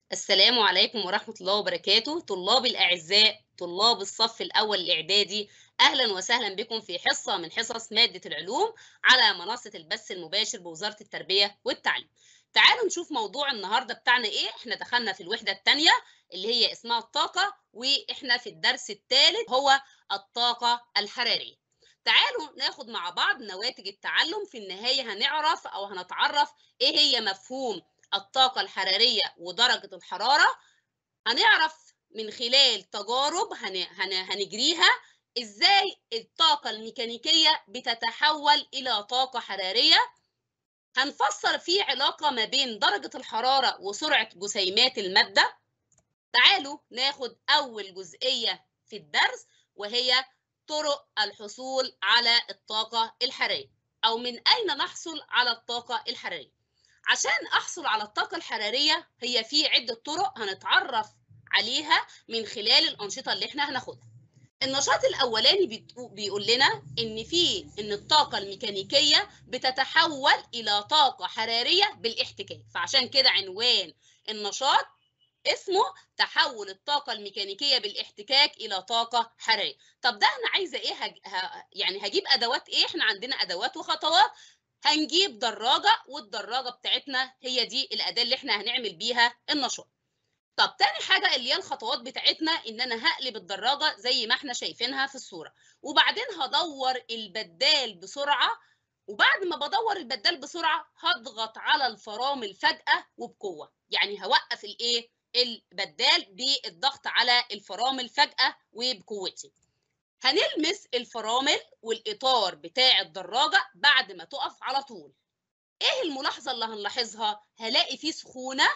السلام عليكم ورحمة الله وبركاته طلاب الأعزاء طلاب الصف الأول الإعدادي أهلا وسهلا بكم في حصة من حصص مادة العلوم على منصة البث المباشر بوزارة التربية والتعليم تعالوا نشوف موضوع النهاردة بتاعنا إيه إحنا دخلنا في الوحدة الثانية اللي هي اسمها الطاقة وإحنا في الدرس الثالث هو الطاقة الحرارية تعالوا ناخد مع بعض نواتج التعلم في النهاية هنعرف أو هنتعرف إيه هي مفهوم الطاقة الحرارية ودرجة الحرارة هنعرف من خلال تجارب هن... هن... هنجريها ازاي الطاقة الميكانيكية بتتحول إلى طاقة حرارية هنفسر في علاقة ما بين درجة الحرارة وسرعة جسيمات المادة تعالوا ناخد أول جزئية في الدرس وهي طرق الحصول على الطاقة الحرارية أو من أين نحصل على الطاقة الحرارية عشان احصل على الطاقه الحراريه هي في عده طرق هنتعرف عليها من خلال الانشطه اللي احنا هناخدها النشاط الاولاني بيقول لنا ان في ان الطاقه الميكانيكيه بتتحول الى طاقه حراريه بالاحتكاك فعشان كده عنوان النشاط اسمه تحول الطاقه الميكانيكيه بالاحتكاك الى طاقه حراريه طب ده انا عايزه ايه هج... ه... يعني هجيب ادوات ايه احنا عندنا ادوات وخطوات هنجيب دراجة والدراجة بتاعتنا هي دي الأداة اللي احنا هنعمل بيها النشاط طب تاني حاجة اللي هي الخطوات بتاعتنا إن أنا هقلب الدراجة زي ما احنا شايفينها في الصورة وبعدين هدور البدال بسرعة وبعد ما بدور البدال بسرعة هضغط على الفرامل فجأة وبقوة يعني هوقف الإيه البدال بالضغط على الفرامل فجأة وبقوتي هنلمس الفرامل والاطار بتاع الدراجه بعد ما تقف على طول ايه الملاحظه اللي هنلاحظها هلاقي فيه سخونه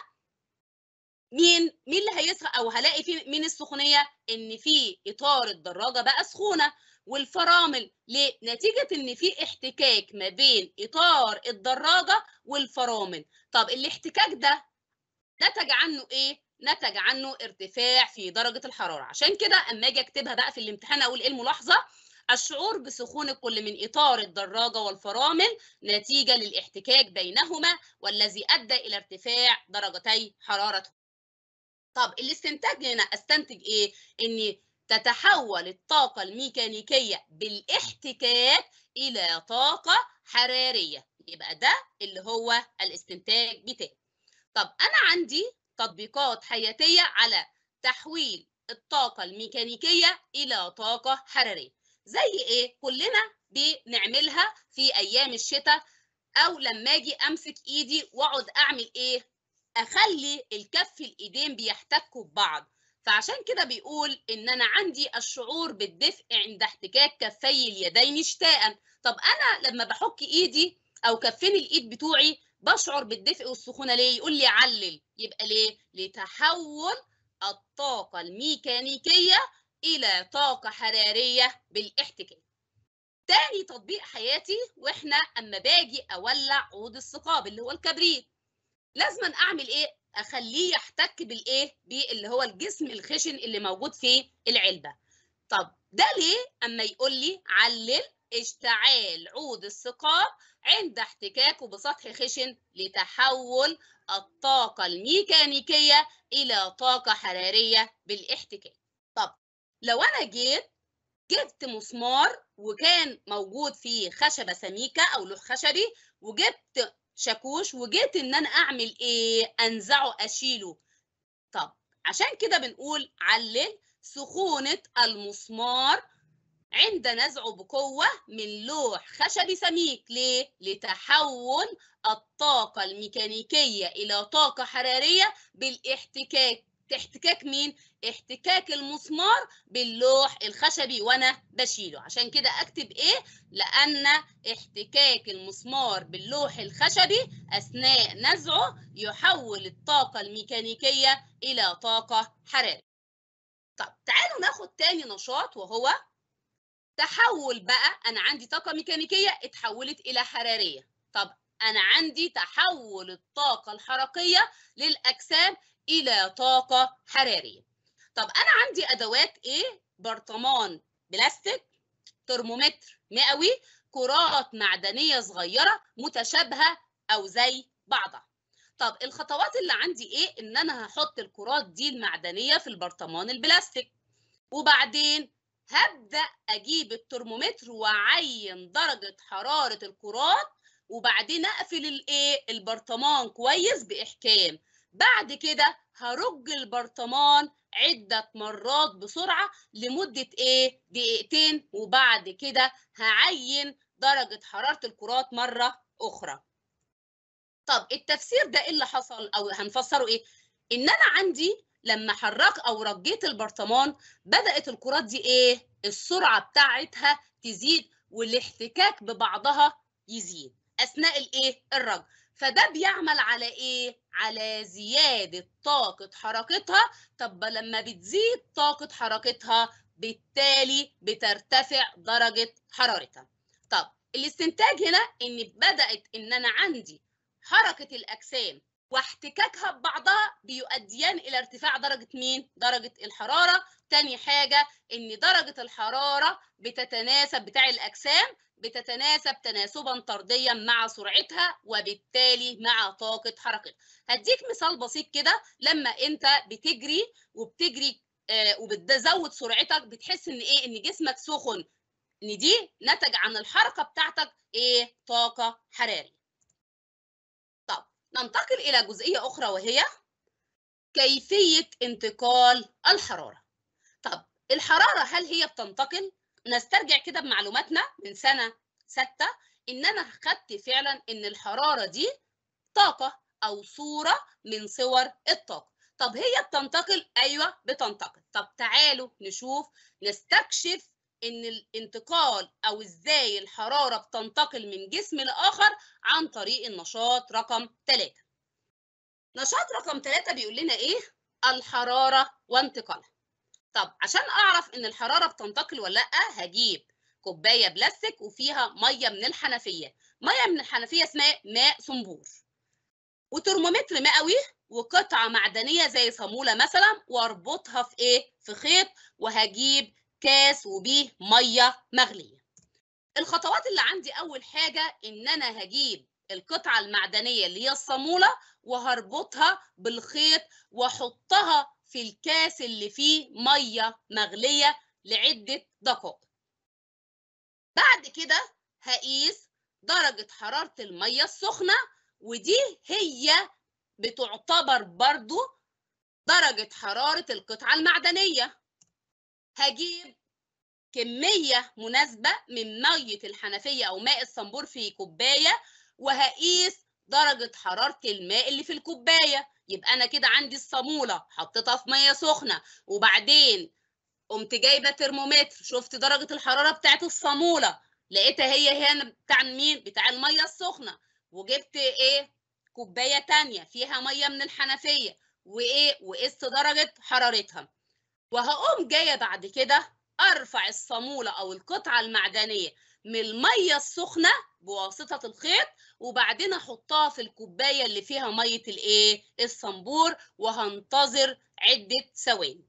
مين مين اللي هيسخن او هلاقي فيه مين السخونيه ان في اطار الدراجه بقى سخونه والفرامل ليه نتيجه ان في احتكاك ما بين اطار الدراجه والفرامل طب الاحتكاك ده نتج عنه ايه نتج عنه ارتفاع في درجة الحرارة عشان كده أما أجي أكتبها بقى في الامتحان أقول إيه الملاحظة الشعور بسخون كل من إطار الدراجة والفرامل نتيجة للاحتكاك بينهما والذي أدى إلى ارتفاع درجتي حرارته طب الاستنتاج هنا استنتج إيه؟ إن تتحول الطاقة الميكانيكية بالاحتكاك إلى طاقة حرارية يبقى ده اللي هو الاستنتاج بتاعي طب أنا عندي تطبيقات حياتية على تحويل الطاقة الميكانيكية إلى طاقة حرارية زي إيه؟ كلنا بنعملها في أيام الشتاء أو لما أجي أمسك إيدي وأقعد أعمل إيه؟ أخلي الكف الإيدين بيحتكوا ببعض فعشان كده بيقول إن أنا عندي الشعور بالدفء عند احتكاك كفي اليدين اشتاء طب أنا لما بحك إيدي أو كفين الإيد بتوعي بشعر بالدفء والسخونة ليه؟ يقول لي علل يبقى ليه؟ لتحول الطاقة الميكانيكية إلى طاقة حرارية بالاحتكاك. تاني تطبيق حياتي واحنا اما باجي اولع عود الثقاب اللي هو الكبريت لازم اعمل ايه اخليه يحتك بالايه باللي هو الجسم الخشن اللي موجود في العلبه طب ده ليه اما يقول لي علل اشتعال عود الثقاب عند احتكاكه بسطح خشن لتحول الطاقة الميكانيكية إلى طاقة حرارية بالاحتكاك. طب لو أنا جيت جبت مسمار وكان موجود فيه خشبة سميكة أو لوح خشبي وجبت شاكوش وجيت إن أنا أعمل إيه؟ أنزعه أشيله. طب عشان كده بنقول علل سخونة المسمار عند نزعه بقوة من لوح خشبي سميك ليه؟ لتحول الطاقة الميكانيكية إلى طاقة حرارية بالاحتكاك احتكاك مين؟ احتكاك المسمار باللوح الخشبي وانا بشيله عشان كده اكتب ايه؟ لان احتكاك المسمار باللوح الخشبي اثناء نزعه يحول الطاقة الميكانيكية الى طاقة حرارية. طب تعالوا ناخد تاني نشاط وهو تحول بقى انا عندي طاقه ميكانيكيه اتحولت الى حراريه طب انا عندي تحول الطاقه الحركيه للاجسام الى طاقه حراريه طب انا عندي ادوات ايه برطمان بلاستيك ترمومتر مئوي كرات معدنيه صغيره متشابهه او زي بعضها طب الخطوات اللي عندي ايه ان انا هحط الكرات دي المعدنيه في البرطمان البلاستيك وبعدين هبدا اجيب الترمومتر واعين درجه حراره الكرات وبعدين اقفل الايه البرطمان كويس باحكام بعد كده هرج البرطمان عدة مرات بسرعة لمدة ايه دقيقتين وبعد كده هعين درجة حرارة الكرات مرة أخرى طب التفسير ده ايه اللي حصل او هنفسره ايه ان انا عندي لما حرك او رجيت البرطمان بدأت الكرات دي ايه السرعة بتاعتها تزيد والاحتكاك ببعضها يزيد اثناء الايه الرج فده بيعمل على ايه على زياده طاقه حركتها طب لما بتزيد طاقه حركتها بالتالي بترتفع درجه حرارتها طب الاستنتاج هنا ان بدات ان انا عندي حركه الاجسام واحتكاكها ببعضها بيؤديان الى ارتفاع درجه مين درجه الحراره تاني حاجه ان درجه الحراره بتتناسب بتاع الاجسام بتتناسب تناسبا طرديا مع سرعتها وبالتالي مع طاقة حركتها هديك مثال بسيط كده لما انت بتجري وبتجري آه وبتزود سرعتك بتحس ان ايه ان جسمك سخن ان دي نتج عن الحركة بتاعتك ايه طاقة حرارية طب ننتقل الى جزئية اخرى وهي كيفية انتقال الحرارة طب الحرارة هل هي بتنتقل نسترجع كده بمعلوماتنا من سنة ستة إن أنا خدت فعلا إن الحرارة دي طاقة أو صورة من صور الطاقة طب هي بتنتقل؟ أيوة بتنتقل طب تعالوا نشوف نستكشف إن الانتقال أو إزاي الحرارة بتنتقل من جسم لآخر عن طريق النشاط رقم ثلاثة نشاط رقم ثلاثة بيقول لنا إيه؟ الحرارة وانتقالها طب عشان اعرف ان الحراره بتنتقل ولا لا هجيب كوبايه بلاستيك وفيها ميه من الحنفيه ميه من الحنفيه اسمها ماء صنبور وترمومتر مئوي وقطعه معدنيه زي صاموله مثلا واربطها في ايه في خيط وهجيب كاس وبيه ميه مغليه الخطوات اللي عندي اول حاجه ان انا هجيب القطعه المعدنيه اللي هي الصاموله وهربطها بالخيط واحطها في الكاس اللي فيه ميه مغليه لعده دقائق بعد كده هقيس درجه حراره الميه السخنه ودي هي بتعتبر برضو درجه حراره القطعه المعدنيه هجيب كميه مناسبه من ميه الحنفيه او ماء الصنبور في كوبايه وهقيس درجه حراره الماء اللي في الكوبايه يبقى انا كده عندي الصاموله حطيتها في ميه سخنه وبعدين قمت جايبه ترمومتر شفت درجه الحراره بتاعت الصاموله لقيتها هي هنا بتاع مين بتاع الميه السخنه وجبت ايه كوبايه تانية فيها ميه من الحنفيه وايه وقست درجه حرارتها وهقوم جايه بعد كده ارفع الصاموله او القطعه المعدنيه من الميه السخنه بواسطه الخيط وبعدين احطها في الكوبايه اللي فيها ميه الايه الصنبور وهنتظر عده ثواني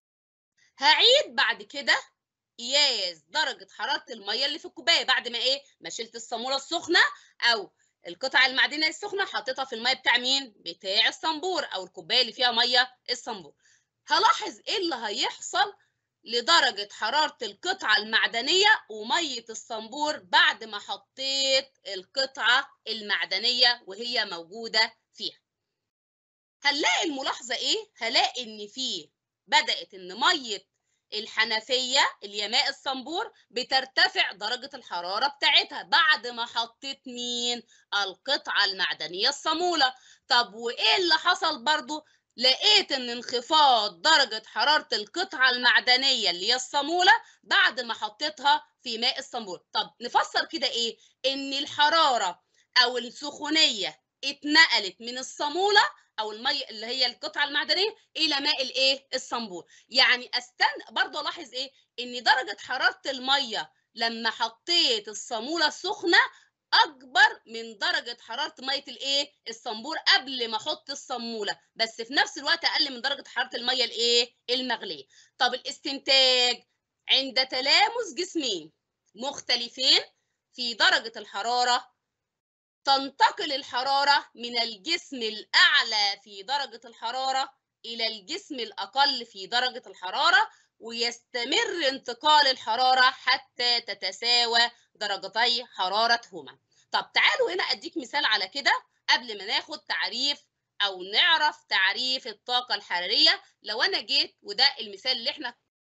هعيد بعد كده قياس درجه حراره الميه اللي في الكوبايه بعد ما ايه ما شلت الصاموله السخنه او القطعه المعدنيه السخنه حطيتها في الميه بتاع مين بتاع الصنبور او الكوبايه اللي فيها ميه الصنبور هلاحظ ايه اللي هيحصل لدرجة حرارة القطعة المعدنية ومية الصنبور بعد ما حطيت القطعة المعدنية وهي موجودة فيها هنلاقي الملاحظة ايه؟ هلاقي ان في بدأت ان مية الحنفية اللي هي ماء الصنبور بترتفع درجة الحرارة بتاعتها بعد ما حطيت مين؟ القطعة المعدنية الصامولة طب وايه اللي حصل برضو؟ لقيت ان انخفاض درجة حرارة القطعة المعدنية اللي هي الصامولة بعد ما حطيتها في ماء الصنبور طب نفسر كده ايه ان الحرارة او السخونية اتنقلت من الصامولة او المية اللي هي القطعة المعدنية الى ماء الايه الصنبور يعني استن برضه الاحظ ايه ان درجة حرارة المية لما حطيت الصامولة السخنة اكبر من درجه حراره ميه الايه الصنبور قبل ما احط الصاموله بس في نفس الوقت اقل من درجه حراره الميه الايه المغليه طب الاستنتاج عند تلامس جسمين مختلفين في درجه الحراره تنتقل الحرارة من الجسم الأعلى في درجة الحرارة إلى الجسم الأقل في درجة الحرارة ويستمر انتقال الحرارة حتى تتساوى درجتي حرارتهما طب تعالوا هنا أديك مثال على كده قبل ما ناخد تعريف أو نعرف تعريف الطاقة الحرارية لو أنا جيت وده المثال اللي احنا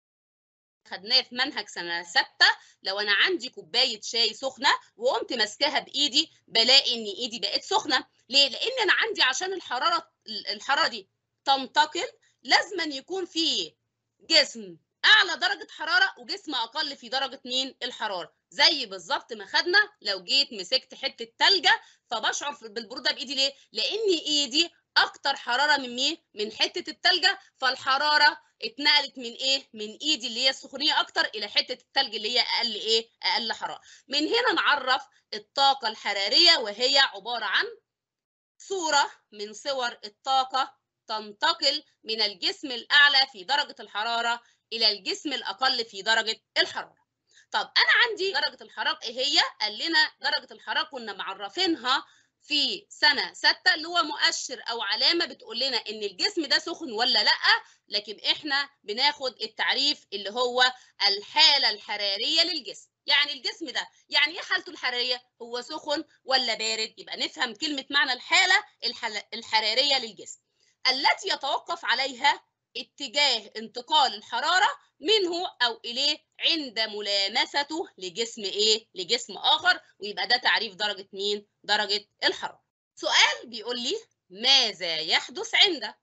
خدناه في منهج سنة ستة لو أنا عندي كوباية شاي سخنة وقمت ماسكاها بإيدي بلاقي إن إيدي بقت سخنة ليه؟ لأن أنا عندي عشان الحرارة الحرارة دي تنتقل لازما يكون في جسم اعلى درجه حراره وجسم اقل في درجه مين الحراره زي بالظبط ما خدنا لو جيت مسكت حته تلجه فبشعر بالبروده بايدي ليه لان ايدي اكتر حراره من مين من حته التلجه فالحراره اتنقلت من ايه من ايدي اللي هي السخونيه اكتر الى حته التلج اللي هي اقل ايه اقل حراره من هنا نعرف الطاقه الحراريه وهي عباره عن صوره من صور الطاقه تنتقل من الجسم الأعلى في درجة الحرارة إلى الجسم الأقل في درجة الحرارة. طب أنا عندي درجة الحرارة إيه هي؟ قال لنا درجة الحرارة كنا معرفينها في سنة ستة اللي هو مؤشر أو علامة بتقول لنا إن الجسم ده سخن ولا لأ، لكن إحنا بناخد التعريف اللي هو الحالة الحرارية للجسم. يعني الجسم ده يعني ايه حالته الحراريه هو سخن ولا بارد يبقى نفهم كلمه معنى الحاله الحراريه للجسم التي يتوقف عليها اتجاه انتقال الحرارة منه أو إليه عند ملامسته لجسم إيه؟ لجسم آخر ويبقى ده تعريف درجة مين؟ درجة الحرارة. سؤال بيقول لي ماذا يحدث عند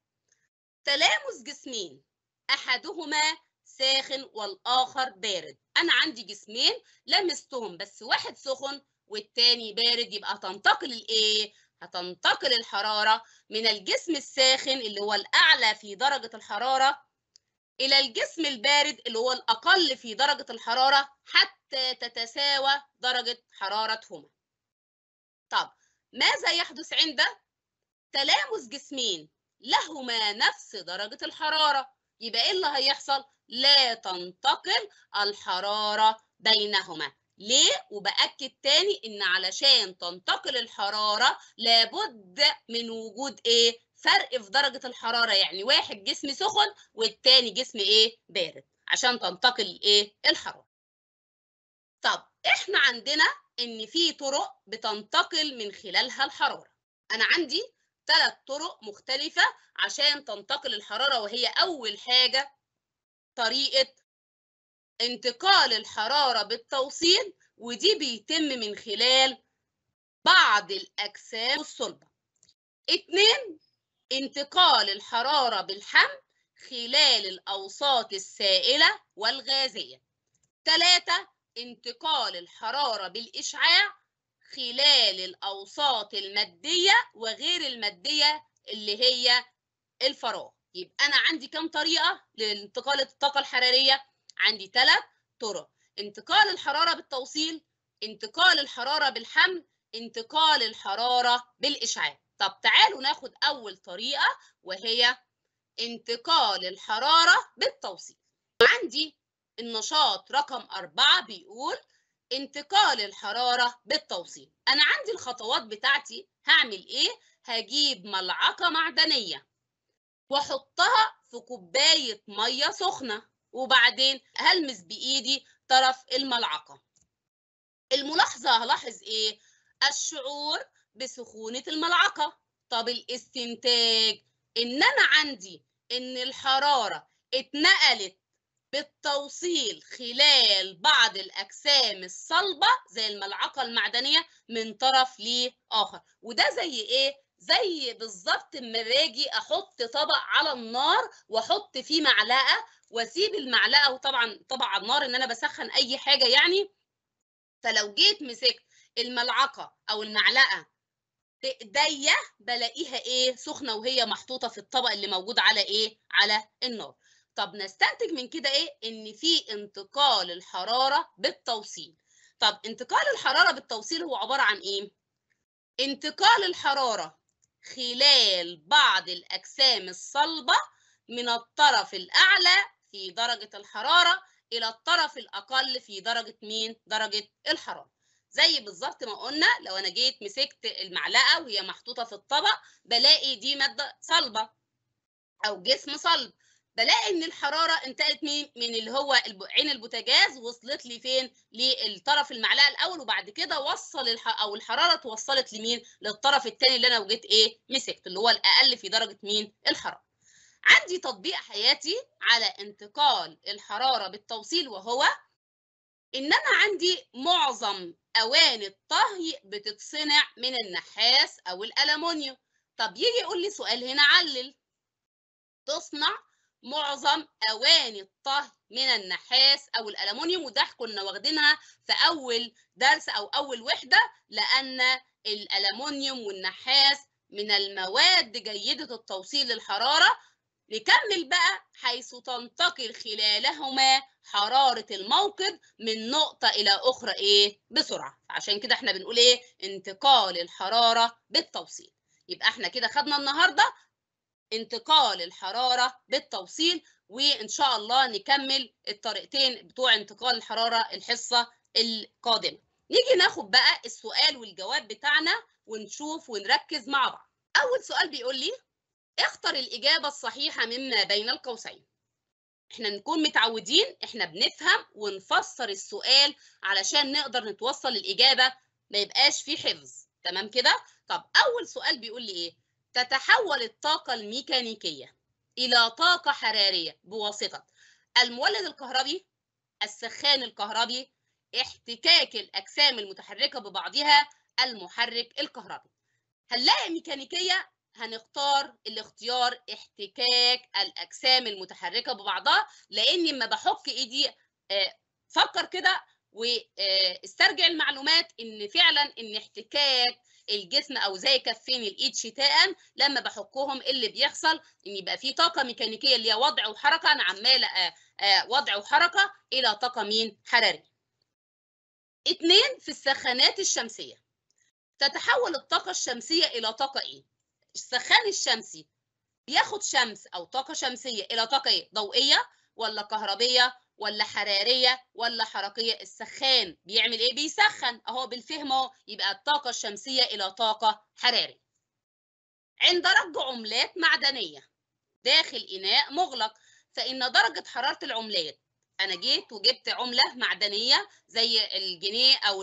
تلامس جسمين أحدهما ساخن والآخر بارد. أنا عندي جسمين لمستهم بس واحد سخن والتاني بارد يبقى تنتقل الإيه؟ هتنتقل الحرارة من الجسم الساخن اللي هو الأعلى في درجة الحرارة إلى الجسم البارد اللي هو الأقل في درجة الحرارة حتى تتساوى درجة حرارتهما. طب ماذا يحدث عند تلامس جسمين لهما نفس درجة الحرارة؟ يبقى إيه اللي هيحصل؟ لا تنتقل الحرارة بينهما. ليه؟ وبأكد تاني إن علشان تنتقل الحرارة لابد من وجود إيه؟ فرق في درجة الحرارة يعني واحد جسم سخن والتاني جسم إيه؟ بارد عشان تنتقل إيه؟ الحرارة. طب إحنا عندنا إن في طرق بتنتقل من خلالها الحرارة. أنا عندي ثلاث طرق مختلفة عشان تنتقل الحرارة وهي أول حاجة طريقة انتقال الحرارة بالتوصيل ودي بيتم من خلال بعض الأجسام الصلبة. اتنين انتقال الحرارة بالحمل خلال الأوساط السائلة والغازية. تلاتة انتقال الحرارة بالإشعاع خلال الأوساط المادية وغير المادية اللي هي الفراغ. يبقى أنا عندي كم طريقة لانتقال الطاقة الحرارية؟ عندي ثلاث طرق انتقال الحرارة بالتوصيل انتقال الحرارة بالحمل انتقال الحرارة بالإشعاع طب تعالوا ناخد أول طريقة وهي انتقال الحرارة بالتوصيل عندي النشاط رقم أربعة بيقول انتقال الحرارة بالتوصيل أنا عندي الخطوات بتاعتي هعمل إيه؟ هجيب ملعقة معدنية وأحطها في كوباية مية سخنة وبعدين هلمس بايدي طرف الملعقه الملاحظه هلاحظ ايه الشعور بسخونه الملعقه طب الاستنتاج ان انا عندي ان الحراره اتنقلت بالتوصيل خلال بعض الاجسام الصلبه زي الملعقه المعدنيه من طرف لاخر وده زي ايه زي بالظبط اما باجي احط طبق على النار واحط فيه معلقه واسيب المعلقه وطبعا طبعا على النار ان انا بسخن اي حاجه يعني فلو جيت مسكت الملعقه او المعلقه بايديا بلاقيها ايه سخنه وهي محطوطه في الطبق اللي موجود على ايه على النار طب نستنتج من كده ايه ان في انتقال الحراره بالتوصيل طب انتقال الحراره بالتوصيل هو عباره عن ايه انتقال الحراره خلال بعض الاجسام الصلبه من الطرف الاعلى في درجه الحراره الى الطرف الاقل في درجه مين درجه الحراره زي بالظبط ما قلنا لو انا جيت مسكت المعلقه وهي محطوطه في الطبق بلاقي دي ماده صلبه او جسم صلب بلاقي ان الحراره انتقلت من من اللي هو عين البوتاجاز وصلت لي فين للطرف المعلقه الاول وبعد كده وصل الح... او الحراره توصلت لمين للطرف الثاني اللي انا وجيت ايه مسكت اللي هو الاقل في درجه مين الحراره عندي تطبيق حياتي على انتقال الحراره بالتوصيل وهو ان انا عندي معظم اواني الطهي بتتصنع من النحاس او الالومنيوم طب يجي يقول لي سؤال هنا علل تصنع معظم اواني الطهي من النحاس او الالومنيوم وده كنا واخدينها في اول درس او اول وحده لان الالومنيوم والنحاس من المواد جيده التوصيل للحراره نكمل بقى حيث تنتقل خلالهما حراره الموقد من نقطه الى اخرى ايه بسرعه عشان كده احنا بنقول ايه انتقال الحراره بالتوصيل يبقى احنا كده خدنا النهارده انتقال الحرارة بالتوصيل وإن شاء الله نكمل الطريقتين بتوع انتقال الحرارة الحصة القادمة نيجي ناخد بقى السؤال والجواب بتاعنا ونشوف ونركز مع بعض أول سؤال بيقول لي اختر الإجابة الصحيحة مما بين القوسين احنا نكون متعودين احنا بنفهم ونفسر السؤال علشان نقدر نتوصل للإجابة ما يبقاش فيه حفظ تمام كده طب أول سؤال بيقول لي إيه تتحول الطاقة الميكانيكية إلى طاقة حرارية بواسطة المولد الكهربي السخان الكهربي احتكاك الأجسام المتحركة ببعضها المحرك الكهربي هنلاقي ميكانيكية هنختار الاختيار احتكاك الأجسام المتحركة ببعضها لأني لما بحك إيدي فكر كده واسترجع المعلومات ان فعلا ان احتكاك الجسم او زي كفين الايد شتاء لما بحكهم اللي بيحصل ان يبقى في طاقه ميكانيكيه اللي هي وضع وحركه انا عماله وضع وحركه الى طاقه مين حراريه اتنين في السخانات الشمسيه تتحول الطاقه الشمسيه الى طاقه ايه السخان الشمسي بياخد شمس او طاقه شمسيه الى طاقه ايه ضوئيه ولا كهربيه ولا حراريه ولا حركيه السخان بيعمل ايه بيسخن اهو بالفهم اهو يبقى الطاقه الشمسيه الى طاقه حراريه عند رج عملات معدنيه داخل اناء مغلق فان درجه حراره العملات انا جيت وجبت عمله معدنيه زي الجنيه او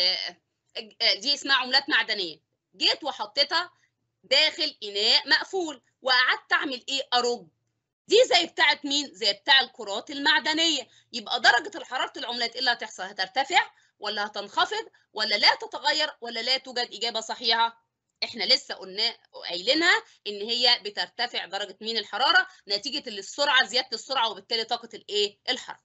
دي اسمها عملات معدنيه جيت وحطيتها داخل اناء مقفول وقعدت اعمل ايه ارج دي زي بتاعت مين؟ زي بتاع الكرات المعدنية يبقى درجة الحرارة العملات إيه اللي هتحصل؟ هترتفع ولا هتنخفض ولا لا تتغير ولا لا توجد إجابة صحيحة؟ إحنا لسه قلنا قايلينها إن هي بترتفع درجة مين الحرارة نتيجة السرعة زيادة السرعة وبالتالي طاقة الإيه؟ الحركة.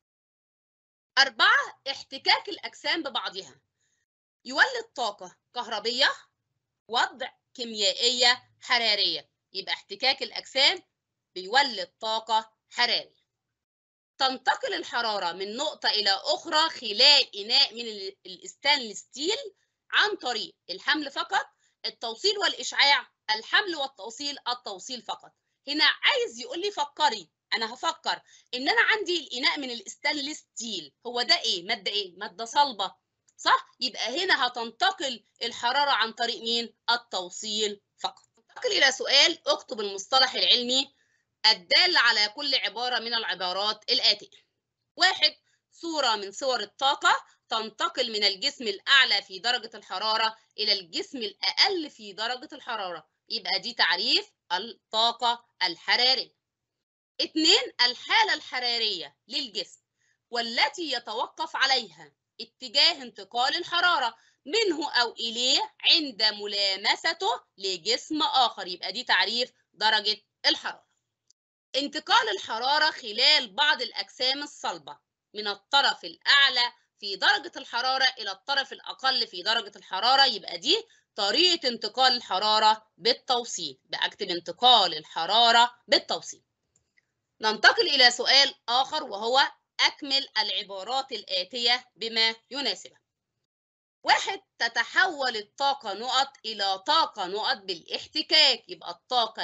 أربعة احتكاك الأجسام ببعضها يولد طاقة كهربية وضع كيميائية حرارية يبقى احتكاك الأجسام بيولد طاقة حرارية تنتقل الحرارة من نقطة إلى أخرى خلال إناء من الستانلس ستيل عن طريق الحمل فقط التوصيل والإشعاع الحمل والتوصيل التوصيل فقط هنا عايز يقول لي فكري أنا هفكر إن أنا عندي الإناء من الستانلس ستيل هو ده إيه مادة إيه مادة صلبة صح يبقى هنا هتنتقل الحرارة عن طريق مين التوصيل فقط ننتقل إلى سؤال اكتب المصطلح العلمي الدال على كل عبارة من العبارات الآتية واحد صورة من صور الطاقة تنتقل من الجسم الأعلى في درجة الحرارة إلى الجسم الأقل في درجة الحرارة يبقى دي تعريف الطاقة الحرارية اثنين الحالة الحرارية للجسم والتي يتوقف عليها اتجاه انتقال الحرارة منه أو إليه عند ملامسته لجسم آخر يبقى دي تعريف درجة الحرارة انتقال الحرارة خلال بعض الأجسام الصلبة من الطرف الأعلى في درجة الحرارة إلى الطرف الأقل في درجة الحرارة يبقى دي طريقة انتقال الحرارة بالتوصيل بأكتب انتقال الحرارة بالتوصيل ننتقل إلى سؤال آخر وهو أكمل العبارات الآتية بما يناسبها واحد تتحول الطاقة نقط إلى طاقة نقط بالاحتكاك يبقى الطاقة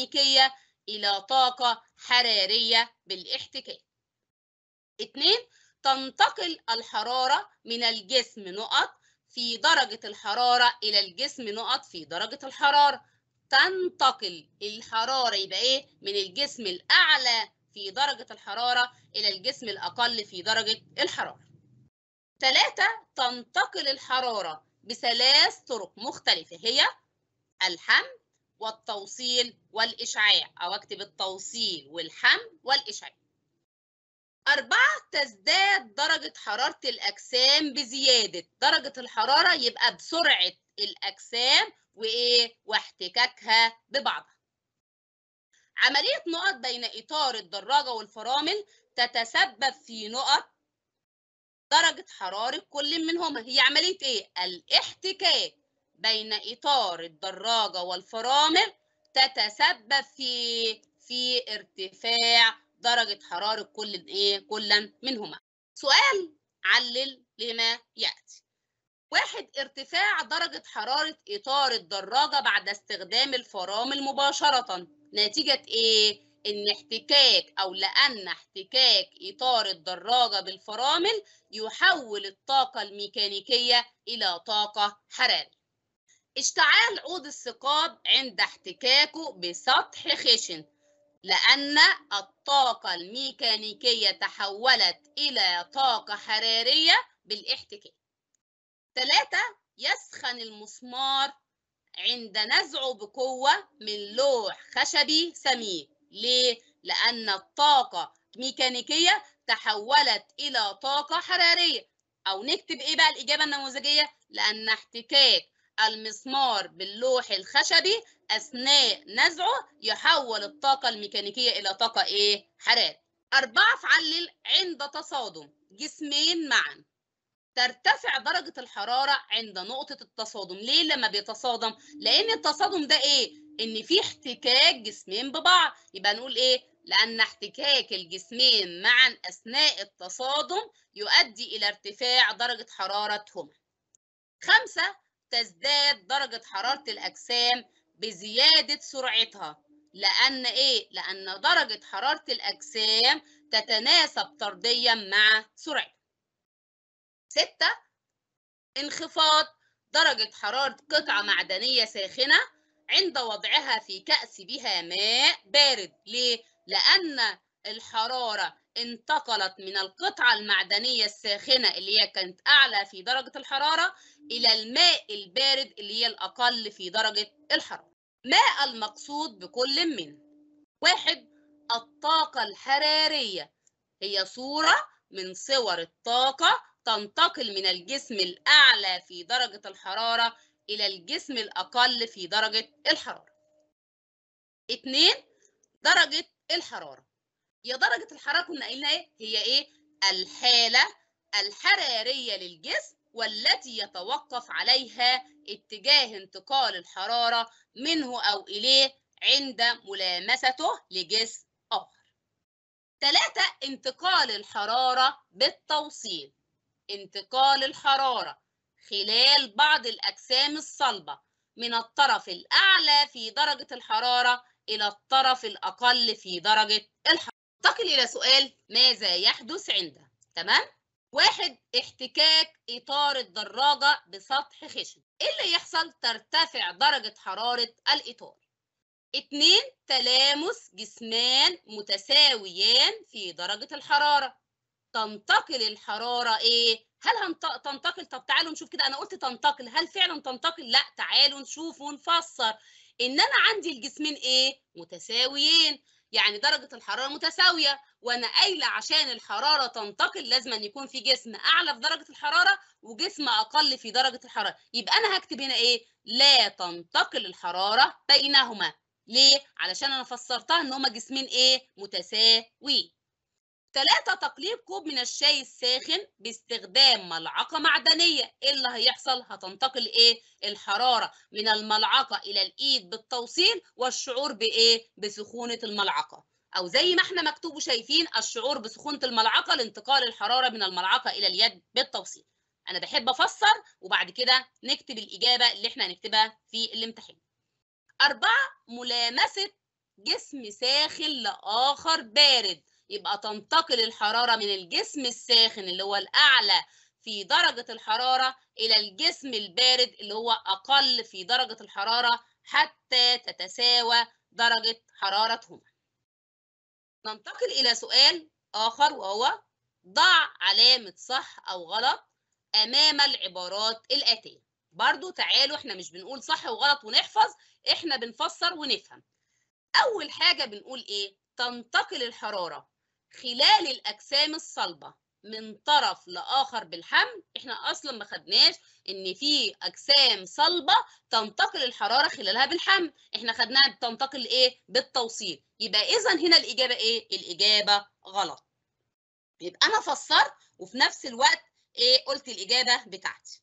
الميكانيكية إلى طاقة حرارية بالاحتكاك. اتنين تنتقل الحرارة من الجسم نقط في درجة الحرارة إلى الجسم نقط في درجة الحرارة تنتقل الحرارة يبقى إيه من الجسم الأعلى في درجة الحرارة إلى الجسم الأقل في درجة الحرارة ثلاثة تنتقل الحرارة بثلاث طرق مختلفة هي الحمل والتوصيل والإشعاع أو أكتب التوصيل والحمل والإشعاع أربعة تزداد درجة حرارة الأجسام بزيادة درجة الحرارة يبقى بسرعة الأجسام وإيه واحتكاكها ببعضها عملية نقط بين إطار الدراجة والفرامل تتسبب في نقط درجة حرارة كل منهما هي عملية إيه؟ الاحتكاك بين إطار الدراجة والفرامل تتسبب في في ارتفاع درجة حرارة كل إيه؟ كل منهما. سؤال علل لما يأتي. واحد ارتفاع درجة حرارة إطار الدراجة بعد استخدام الفرامل مباشرة نتيجة إيه؟ إن احتكاك أو لأن احتكاك إطار الدراجة بالفرامل يحول الطاقة الميكانيكية إلى طاقة حرارية. اشتعال عود الثقاب عند احتكاكه بسطح خشن لأن الطاقة الميكانيكية تحولت إلى طاقة حرارية بالاحتكاك. ثلاثة يسخن المسمار عند نزعه بقوة من لوح خشبي سميك. ليه؟ لأن الطاقة ميكانيكية تحولت إلى طاقة حرارية. أو نكتب إيه بقى الإجابة النموذجية؟ لأن احتكاك المسمار باللوح الخشبي أثناء نزعه يحول الطاقة الميكانيكية إلى طاقة إيه؟ حرارة. أربعة فعلل عند تصادم جسمين معا ترتفع درجة الحرارة عند نقطة التصادم، ليه لما بيتصادم؟ لأن التصادم ده إيه؟ إن في احتكاك جسمين ببعض، يبقى نقول إيه؟ لأن احتكاك الجسمين معا أثناء التصادم يؤدي إلى ارتفاع درجة حرارتهما. خمسة تزداد درجة حرارة الأجسام بزيادة سرعتها لأن إيه؟ لأن درجة حرارة الأجسام تتناسب طرديا مع سرعتها. ستة انخفاض درجة حرارة قطعة معدنية ساخنة عند وضعها في كأس بها ماء بارد ليه؟ لأن الحرارة انتقلت من القطعة المعدنية الساخنة اللي هي كانت أعلى في درجة الحرارة إلى الماء البارد اللي هي الأقل في درجة الحرارة ما المقصود بكل من واحد الطاقة الحرارية هي صورة من صور الطاقة تنتقل من الجسم الأعلى في درجة الحرارة إلى الجسم الأقل في درجة الحرارة. اتنين درجة الحرارة. يا درجة الحرارة كنا قلنا إيه؟ هي إيه؟ الحالة الحرارية للجسم والتي يتوقف عليها اتجاه انتقال الحرارة منه أو إليه عند ملامسته لجسم آخر. ثلاثة انتقال الحرارة بالتوصيل. انتقال الحرارة خلال بعض الأجسام الصلبة من الطرف الأعلى في درجة الحرارة إلى الطرف الأقل في درجة الحرارة. انتقل إلى سؤال ماذا يحدث عنده؟ تمام؟ واحد احتكاك إطار الدراجة بسطح خشن. إيه اللي يحصل؟ ترتفع درجة حرارة الإطار. اتنين تلامس جسمان متساويان في درجة الحرارة. تنتقل الحرارة إيه؟ هل هنط... تنتقل؟ طب تعالوا نشوف كده أنا قلت تنتقل، هل فعلا تنتقل؟ لا تعالوا نشوف ونفسر. إن أنا عندي الجسمين إيه؟ متساويين، يعني درجة الحرارة متساوية، وأنا قايلة عشان الحرارة تنتقل لازم أن يكون في جسم أعلى في درجة الحرارة وجسم أقل في درجة الحرارة، يبقى أنا هكتب هنا إيه؟ لا تنتقل الحرارة بينهما. ليه؟ علشان أنا فسرتها إن هما جسمين إيه؟ متساويين. ثلاثة تقليب كوب من الشاي الساخن باستخدام ملعقة معدنية ايه اللي هيحصل هتنتقل ايه الحرارة من الملعقة الى الايد بالتوصيل والشعور بايه بسخونة الملعقة او زي ما احنا مكتوب وشايفين الشعور بسخونة الملعقة لانتقال الحرارة من الملعقة الى اليد بالتوصيل انا بحب افسر وبعد كده نكتب الاجابة اللي احنا هنكتبها في الامتحان أربعة ملامسة جسم ساخن لآخر بارد يبقى تنتقل الحرارة من الجسم الساخن اللي هو الأعلى في درجة الحرارة إلى الجسم البارد اللي هو أقل في درجة الحرارة حتى تتساوى درجة حرارتهما. ننتقل إلى سؤال آخر وهو ضع علامة صح أو غلط أمام العبارات الآتية. برضو تعالوا احنا مش بنقول صح وغلط ونحفظ احنا بنفسر ونفهم. أول حاجة بنقول إيه؟ تنتقل الحرارة خلال الأجسام الصلبة من طرف لاخر بالحمل احنا اصلا ما خدناش ان في اجسام صلبه تنتقل الحراره خلالها بالحمل احنا خدناها بتنتقل ايه بالتوصيل يبقى اذا هنا الاجابه ايه الاجابه غلط يبقى انا فسرت وفي نفس الوقت ايه قلت الاجابه بتاعتي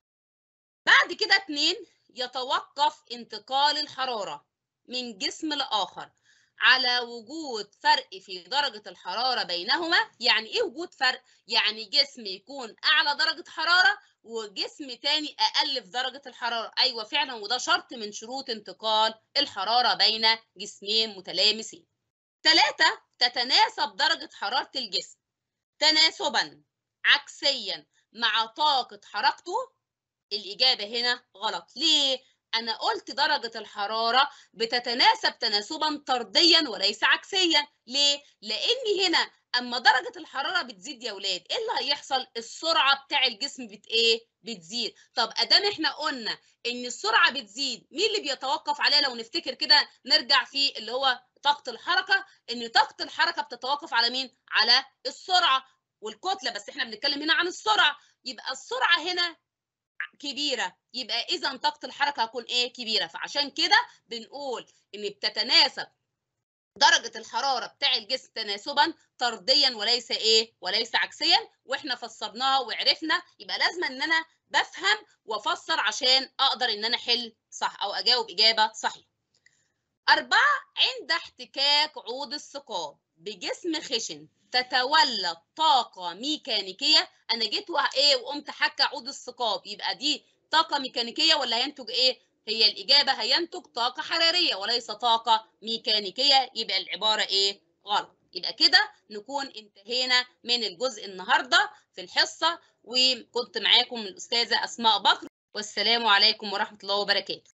بعد كده اتنين يتوقف انتقال الحراره من جسم لاخر على وجود فرق في درجة الحرارة بينهما يعني إيه وجود فرق؟ يعني جسم يكون أعلى درجة حرارة وجسم تاني أقل في درجة الحرارة أيوة فعلا وده شرط من شروط انتقال الحرارة بين جسمين متلامسين ثلاثة تتناسب درجة حرارة الجسم تناسبا عكسيا مع طاقة حركته الإجابة هنا غلط ليه؟ أنا قلت درجة الحرارة بتتناسب تناسبا طرديا وليس عكسيا ليه؟ لأن هنا أما درجة الحرارة بتزيد يا ولاد إيه اللي هيحصل؟ السرعة بتاع الجسم بت إيه؟ بتزيد طب أدام إحنا قلنا إن السرعة بتزيد مين اللي بيتوقف عليها لو نفتكر كده نرجع في اللي هو طاقة الحركة إن طاقة الحركة بتتوقف على مين؟ على السرعة والكتلة بس إحنا بنتكلم هنا عن السرعة يبقى السرعة هنا كبيره يبقى اذا طاقه الحركه هتكون ايه كبيره فعشان كده بنقول ان بتتناسب درجه الحراره بتاع الجسم تناسبا طرديا وليس ايه وليس عكسيا واحنا فسرناها وعرفنا يبقى لازم ان انا بفهم وافسر عشان اقدر ان انا احل صح او اجاوب اجابه صحيحه أربعة عند احتكاك عود الثقاب بجسم خشن تتولد طاقة ميكانيكية أنا جيت وإيه وقمت حكى عود الثقاب يبقى دي طاقة ميكانيكية ولا هينتج إيه؟ هي الإجابة هينتج طاقة حرارية وليس طاقة ميكانيكية يبقى العبارة إيه؟ غلط يبقى كده نكون انتهينا من الجزء النهاردة في الحصة وكنت معاكم الأستاذة أسماء بكر والسلام عليكم ورحمة الله وبركاته